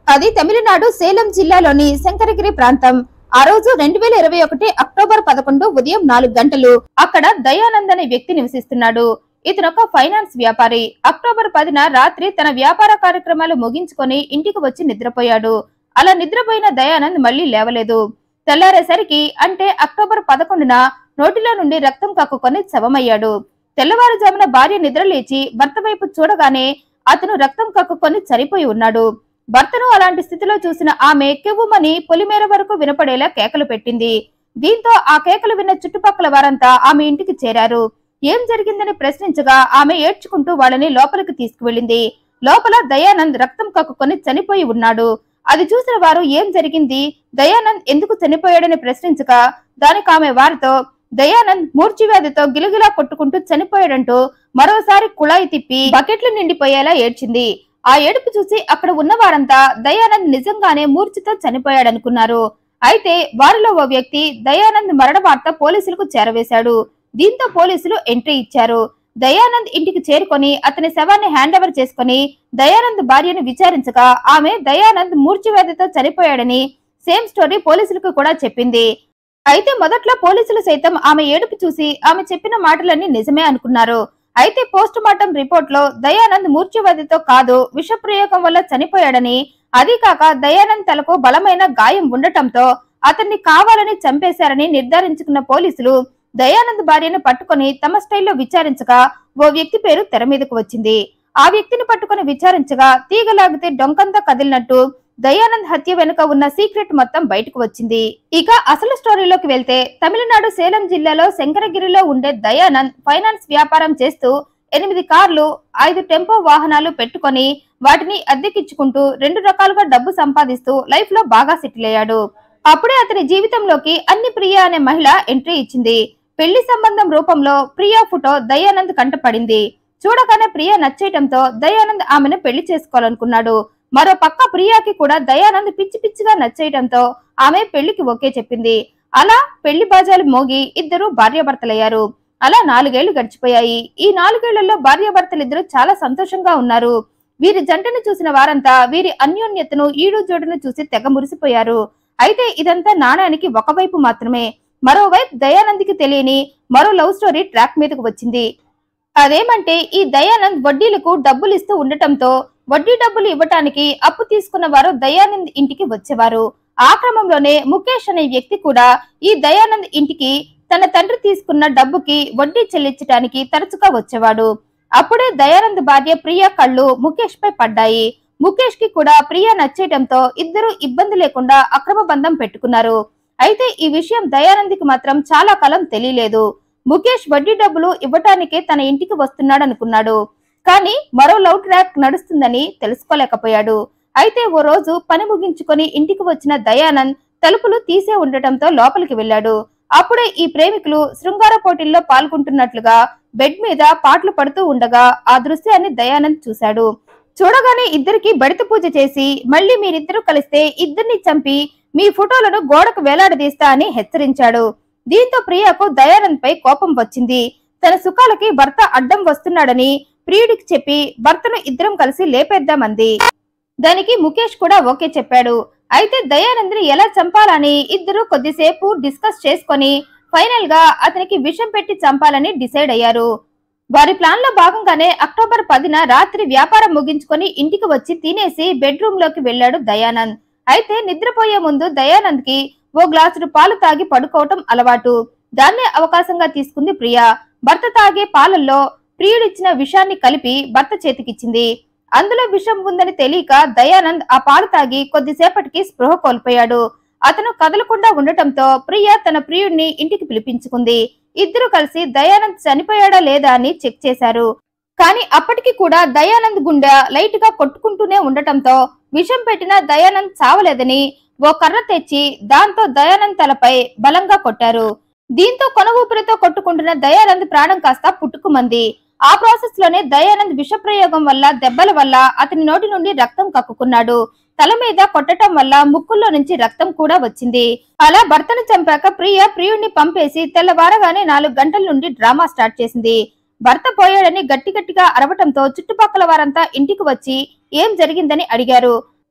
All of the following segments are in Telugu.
అది తమిళనాడు సేలం జిల్లాలోని శంకరగిరి ప్రాంతం ఆ రోజు రెండు వేల ఇరవై ఒకటి అక్టోబర్ పదకొండు ఉదయం నాలుగు గంటలు అక్కడ దయానంద్ అనే వ్యక్తి నివసిస్తున్నాడు ఇతను ఒక ఫైనాన్స్ వ్యాపారి అక్టోబర్ పదిన రాత్రి తన వ్యాపార కార్యక్రమాలు ముగించుకొని ఇంటికి వచ్చి నిద్రపోయాడు అలా నిద్రపోయిన దయానంద్ మళ్లీ లేవలేదు తెల్లారేసరికి అంటే అక్టోబర్ పదకొండున నోటిలో నుండి రక్తం కక్కుకొని శవమయ్యాడు తెల్లవారుజామున భార్య నిద్రలేచి భర్త వైపు చూడగానే అతను రక్తం కక్కుకొని చనిపోయి ఉన్నాడు భర్తను అలాంటి స్థితిలో చూసిన ఆమె కెవ్వుమని పొలిమేర వరకు వినపడేలా కేకలు పెట్టింది దీంతో ఆ కేకలు విన్న చుట్టుపక్కల వారంతా ఆమె ఇంటికి చేరారు ఏం జరిగిందని ప్రశ్నించగా ఆమె ఏడ్చుకుంటూ వాళ్ళని లోపలికి తీసుకువెళ్ళింది లోపల దయానంద్ రక్తం కక్కుకొని చనిపోయి ఉన్నాడు అది చూసిన వారు ఏం జరిగింది దయానంద్ ఎందుకు చనిపోయాడని ప్రశ్నించగా దానికి ఆమె వారితో దయానంద్ మూర్ఛివ్యాధితో గిలగిలా కొట్టుకుంటూ చనిపోయాడంటూ మరోసారి కుళాయి తిప్పి బకెట్లు నిండిపోయేలా ఏడ్చింది ఆ ఏడుపు చూసి అక్కడ ఉన్న వారంతా దయానంద్ నిజంగానే మూర్ఛితో చనిపోయాడనుకున్నారు అయితే వారిలో ఓ వ్యక్తి దయానంద్ మరణ వార్త పోలీసులకు చేరవేశాడు దీంతో పోలీసులు ఎంట్రీ ఇచ్చారు దయానంద్ ఇంటికి చేరుకొని అతని శవాన్ని హ్యాండ్ ఓవర్ చేసుకుని దయానంద్ భార్యను విచారించగా ఆమె దయానంద్ మూర్ఛవ్యాధితో చనిపోయాడని సేమ్ స్టోరీ పోలీసులకు కూడా చెప్పింది అయితే మొదట్లో పోలీసులు సైతం ఆమె ఏడుపు చూసి ఆమె చెప్పిన మాటలన్నీ నిజమే అనుకున్నారు అయితే పోస్ట్ మార్టం రిపోర్ట్ లో దయానంద్ మూర్ఛవ్యాధితో కాదు విషప్రయోగం వల్ల చనిపోయాడని అది కాక దయానంద్ తలకు బలమైన గాయం ఉండటంతో అతన్ని కావాలని చంపేశారని నిర్ధారించుకున్న పోలీసులు దయానంద్ భార్యను పట్టుకొని తమ స్టైల్లో విచారించగా ఓ వ్యక్తి పేరు తెర మీదకు వచ్చింది ఆ వ్యక్తిని పట్టుకొని విచారించగా తీగలాగితే డొంకంతా కదిలినట్టు దయానంద్ హత్య వెనుక ఉన్న సీక్రెట్ మొత్తం బయటకు వచ్చింది ఇక అసలు స్టోరీలోకి వెళ్తే తమిళనాడు సేలం జిల్లాలో శంకరగిరిలో ఉండే దయానంద్ ఫైనాన్స్ వ్యాపారం చేస్తూ ఎనిమిది కార్లు ఐదు టెంపో వాహనాలు పెట్టుకొని వాటిని అద్దెకిచ్చుకుంటూ రెండు రకాలుగా డబ్బు సంపాదిస్తూ లైఫ్ లో బాగా సెటిల్ అయ్యాడు అప్పుడే అతని జీవితంలోకి అన్ని ప్రియ అనే మహిళ ఎంట్రీ ఇచ్చింది పెళ్లి సంబంధం రూపంలో ప్రియా ఫోటో దయానంద్ కంటపడింది చూడగానే ప్రియ నచ్చేయటంతో దయానంద్ ఆమెను పెళ్లి చేసుకోవాలనుకున్నాడు మరో పక్క ప్రియాకి కూడా దయానంద్ పిచ్చి పిచ్చిగా నచ్చేయటంతో ఆమె పెళ్లికి ఓకే చెప్పింది అలా పెళ్లి బాజాలు మోగి ఇద్దరు భార్యాభర్తలయ్యారు అలా నాలుగేళ్లు గడిచిపోయాయి ఈ నాలుగేళ్లలో భార్యాభర్తలిద్దరూ చాలా సంతోషంగా ఉన్నారు వీరి జంటను చూసిన వారంతా వీరి అన్యోన్యతను ఈడు జోడును చూసి తెగ మురిసిపోయారు అయితే ఇదంతా నాణానికి ఒకవైపు మాత్రమే మరోవైపు దయానంద్కి తెలియని మరో లవ్ స్టోరీ ట్రాక్ మీదకు వచ్చింది అదేమంటే ఈ దయానంద్ వడ్డీలకు డబ్బులు ఇస్తూ ఉండటంతో వడ్డీ డబ్బులు ఇవ్వటానికి అప్పు తీసుకున్న వారు దయానంద్ ఇంటికి వచ్చేవారు ఆ క్రమంలోనే ముఖేష్ అనే వ్యక్తి కూడా ఈ దయానంద్ ఇంటికి తన తండ్రి తీసుకున్న డబ్బుకి వడ్డీ చెల్లించడానికి తరచుగా వచ్చేవాడు అప్పుడే దయానంద్ భార్య ప్రియా కళ్ళు ముఖేష్ పై పడ్డాయి ముఖేష్ కి కూడా ప్రియా నచ్చేయటంతో ఇద్దరు ఇబ్బంది లేకుండా అక్రమ బంధం పెట్టుకున్నారు అయితే ఈ విషయం దయానంద్కి మాత్రం చాలా కాలం తెలియలేదు ముఖేష్ వడ్డీ డబ్బులు ఇవ్వటానికే తన ఇంటికి వస్తున్నాడనుకున్నాడు కానీ మరో లవ్ ట్రాక్ నడుస్తుందని తెలుసుకోలేకపోయాడు అయితే ఓ రోజు పని ముగించుకొని ఇంటికి వచ్చిన దయానంద్ తలుపులు తీసే ఉండటంతో లోపలికి వెళ్ళాడు అప్పుడే ఈ ప్రేమికులు శృంగార పోటీల్లో పాల్గొంటున్నట్లుగా బెడ్ మీద పాటలు పడుతూ ఉండగా ఆ దృశ్యాన్ని దయానంద్ చూశాడు చూడగానే ఇద్దరికి బడిత పూజ చేసి మళ్ళీ మీరిద్దరూ కలిస్తే ఇద్దరిని చంపి మీ ఫోటోలను గోడకు వేలాడదీస్తా అని హెచ్చరించాడు దీంతో ప్రియాకు దయానంద్ పై కోపం వచ్చింది తన సుఖాలకి భర్త అడ్డం వస్తున్నాడని ప్రియుడికి చెప్పి భర్తను ఇద్దరం కలిసి లేపేద్దామంది దానికి ముఖేష్ కూడా ఓకే చెప్పాడు అయితే దయానంద్ని ఎలా చంపాలని ఇద్దరు కొద్దిసేపు డిస్కస్ చేసుకొని ఫైనల్ గా అతనికి విషం పెట్టి చంపాలని డిసైడ్ అయ్యారు వారి ప్లాన్ లో భాగంగానే అక్టోబర్ పదిన రాత్రి వ్యాపారం ముగించుకొని ఇంటికి వచ్చి తినేసి బెడ్రూమ్ లోకి వెళ్ళాడు దయానంద్ అయితే నిద్రపోయే ముందు దయానంద్ కి ఓ గ్లాసుడు పాలు తాగి పడుకోవటం అలవాటు దాన్నే అవకాశంగా తీసుకుంది ప్రియా భర్త తాగే పాలల్లో ప్రియుడిచ్చిన విషాన్ని కలిపి భర్త చేతికిచ్చింది అందులో విషం ఉందని తెలియక దయానంద్ ఆ పాలు తాగి కొద్దిసేపటికి స్పృహ కోల్పోయాడు అతను కదలకుండా ఉండటంతో ప్రియ తన ప్రియుడిని ఇంటికి పిలిపించుకుంది ఇద్దరు కలిసి దయానంద్ చనిపోయాడా లేదా అని చెక్ చేశారు కానీ అప్పటికి కూడా దయానంద్ గుండె లైట్ గా కొట్టుకుంటూనే ఉండటంతో విషం పెట్టిన దయానంద్ చావలేదని ఓ కర్ర తెచ్చి దాంతో దయానంద్ తలపై బలంగా కొట్టారు దీంతో కొన ఊపిరితో కొట్టుకుంటున్న దయానంద్ ప్రాణం కాస్త పుట్టుకుమంది ఆ ప్రాసెస్ లోనే దయానంద్ విషప్రయోగం వల్ల దెబ్బల వల్ల అతని నోటి నుండి రక్తం కక్కుకున్నాడు తల మీద కొట్టటం వల్ల ముక్కుల్లో నుంచి రక్తం కూడా వచ్చింది అలా భర్తను చంపాక ప్రియ ప్రియుణ్ణి పంపేసి తెల్లవారగానే నాలుగు గంటల నుండి డ్రామా స్టార్ట్ చేసింది భర్త పోయాడని గట్టి గట్టిగా అరవటంతో చుట్టుపక్కల వారంతా ఇంటికి వచ్చి ఏం జరిగిందని అడిగారు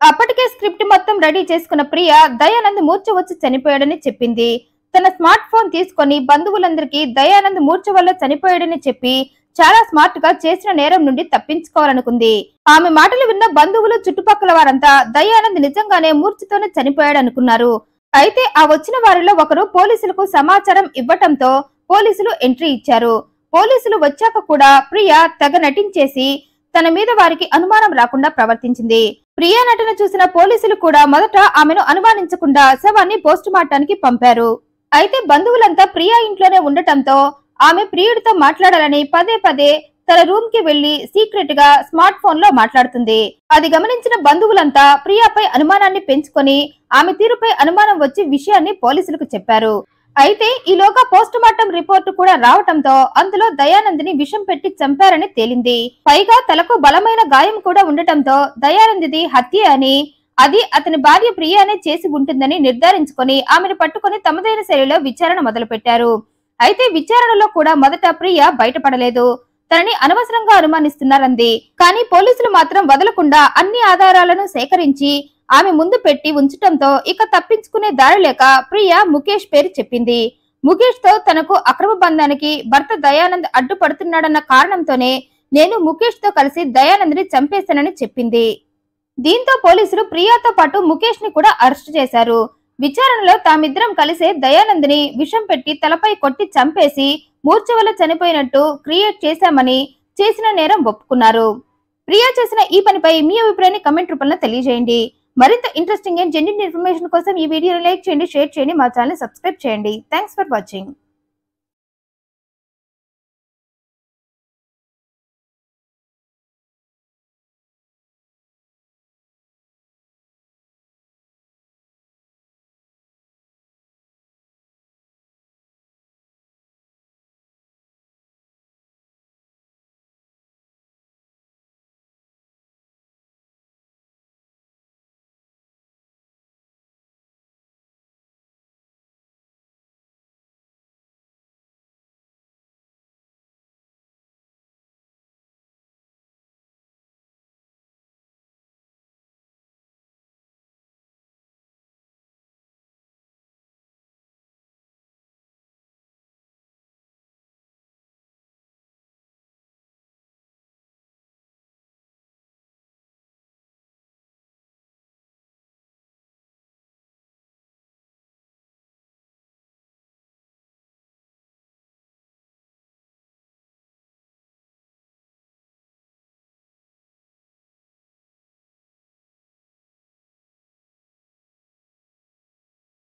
అప్పటికే స్క్రిప్ట్ మొత్తం రెడీ చేసుకున్న ప్రియ దయానంద్ మూర్ఛ వచ్చి చనిపోయాడని చెప్పింది తన స్మార్ట్ ఫోన్ తీసుకొని బంధువులందరికీ దయానంద్ మూర్ఛ వల్ల చనిపోయాడని చెప్పి చాలా స్మార్ట్ గా చేసిన నేరం నుండి తప్పించుకోవాలనుకుంది ఆమె మాటలు విన్న బంధువులు చుట్టుపక్కల వారంతా దయానంద్ నిజంగానే మూర్ఛతోనే చనిపోయాడనుకున్నారు అయితే ఆ వచ్చిన వారిలో ఒకరు పోలీసులకు సమాచారం ఇవ్వటంతో పోలీసులు ఎంట్రీ ఇచ్చారు పోలీసులు వచ్చాక కూడా ప్రియ తెగ నటించేసి తన మీద వారికి అనుమానం రాకుండా ప్రవర్తించింది ప్రియా నటన చూసిన పోలీసులు కూడా మొదట ఆమెను అనుమానించకుండా శవాన్ని పోస్ట్ మార్టానికి పంపారు అయితే బంధువులంతా ప్రియా ఇంట్లోనే ఉండటంతో ఆమె ప్రియుడితో మాట్లాడాలని పదే పదే తన రూమ్ కి వెళ్లి సీక్రెట్ గా స్మార్ట్ ఫోన్ లో మాట్లాడుతుంది అది గమనించిన బంధువులంతా ప్రియాపై అనుమానాన్ని పెంచుకొని ఆమె తీరుపై అనుమానం వచ్చి విషయాన్ని పోలీసులకు చెప్పారు అయితే ఈలోగా పోస్ట్ మార్టం రిపోర్టు కూడా రావటంతో అందులో దయానందిని విషం పెట్టి చంపారని తేలింది పైగా తలకు బలమైన గాయం కూడా ఉండటంతో దయానందిది హత్య అని అది అతని భార్య ప్రియానే చేసి ఉంటుందని నిర్ధారించుకొని ఆమెను పట్టుకొని తమదైన శైలిలో విచారణ మొదలుపెట్టారు అయితే విచారణలో కూడా మొదట ప్రియ బయటపడలేదు తనని అనవసరంగా అనుమానిస్తున్నారంది కానీ పోలీసులు మాత్రం వదలకుండా అన్ని ఆధారాలను సేకరించి ఆమె ముందు పెట్టి ఉంచటంతో ఇక తప్పించుకునే దారి లేక ప్రియ ముఖేష్ పేరు చెప్పింది ముఖేష్ తో తనకు అక్రమ బంధానికి భర్త దయానంద్ అడ్డుపడుతున్నాడన్న కారణంతోనే నేను ముఖేష్ తో కలిసి దయానంద్ ని చంపేశానని చెప్పింది దీంతో పోలీసులు ప్రియాతో పాటు ముఖేష్ ని కూడా అరెస్ట్ చేశారు విచారణలో తామిద్దరం కలిసే దయానంద్ని విషం పెట్టి తలపై కొట్టి చంపేసి మూర్ఛ వల్ల చనిపోయినట్టు క్రియేట్ చేశామని చేసిన నేరం ఒప్పుకున్నారు ప్రియా చేసిన ఈ పనిపై మీ అభిప్రాయాన్ని కమెంట్ రూపంలో తెలియజేయండి మరింత ఇంట్రెస్టింగ్ అండ్ జెన్యున్ ఇన్ఫర్మేషన్ కోసం ఈ వీడియోని లైక్ చేయండి షేర్ చేయండి మా ఛానల్ సబ్స్క్రైబ్ చేయండి థ్యాంక్స్ ఫర్ వాచింగ్